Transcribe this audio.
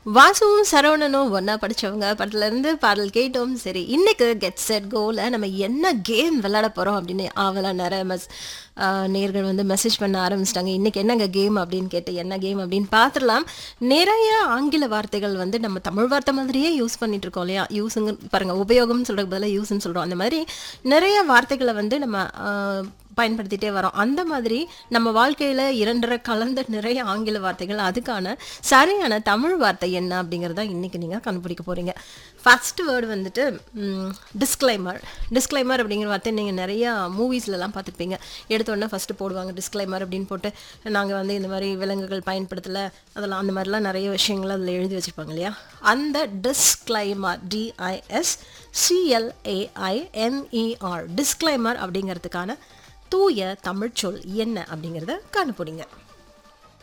வாசுவும் சரவணனும் ஒன்றா படித்தவங்க படத்துலேருந்து பாடல் கேட்டோம் சரி இன்னைக்கு கெட் செட் கோல நம்ம என்ன கேம் விளையாட போகிறோம் அப்படின்னு ஆவலாம் நிறைய மெஸ் நேர்கள் வந்து மெசேஜ் பண்ண ஆரம்பிச்சிட்டாங்க இன்னைக்கு என்னங்க கேம் அப்படின்னு கேட்டு என்ன கேம் அப்படின்னு பார்த்துடலாம் நிறைய ஆங்கில வார்த்தைகள் வந்து நம்ம தமிழ் வார்த்தை மாதிரியே யூஸ் பண்ணிட்டு இருக்கோம் இல்லையா யூஸுங்க பாருங்க உபயோகம்னு சொல்றதுக்கு பதிலாக யூஸ்ன்னு சொல்கிறோம் அந்த மாதிரி நிறைய வார்த்தைகளை வந்து நம்ம ஆஹ், பயன்படுத்திட்டே வரோம் அந்த மாதிரி நம்ம வாழ்க்கையில் இரண்டரை கலந்த நிறைய ஆங்கில வார்த்தைகள் அதுக்கான சரியான தமிழ் வார்த்தை என்ன அப்படிங்கிறத இன்னைக்கு நீங்கள் கண்டுபிடிக்க போகிறீங்க ஃபர்ஸ்ட் வேர்டு வந்துட்டு டிஸ்க்ளைமர் டிஸ்க்ளைமர் அப்படிங்கிற வார்த்தை நீங்கள் நிறையா மூவிஸ்லலாம் பார்த்துருப்பீங்க எடுத்த உடனே ஃபஸ்ட்டு போடுவாங்க டிஸ்க்ளைமர் அப்படின்னு போட்டு நாங்கள் வந்து இந்த மாதிரி விலங்குகள் பயன்படுத்தலை அதெல்லாம் அந்த மாதிரிலாம் நிறைய விஷயங்கள் அதில் எழுதி வச்சுருப்பாங்க இல்லையா அந்த டிஸ்க்ளைமர் டிஐஎஸ் சிஎல்ஏஐஎம்இஆர் டிஸ்க்ளைமர் அப்படிங்கிறதுக்கான தூய தமிழ்ச்சொல் என்ன அப்படிங்கிறத கண்டுபிடிங்க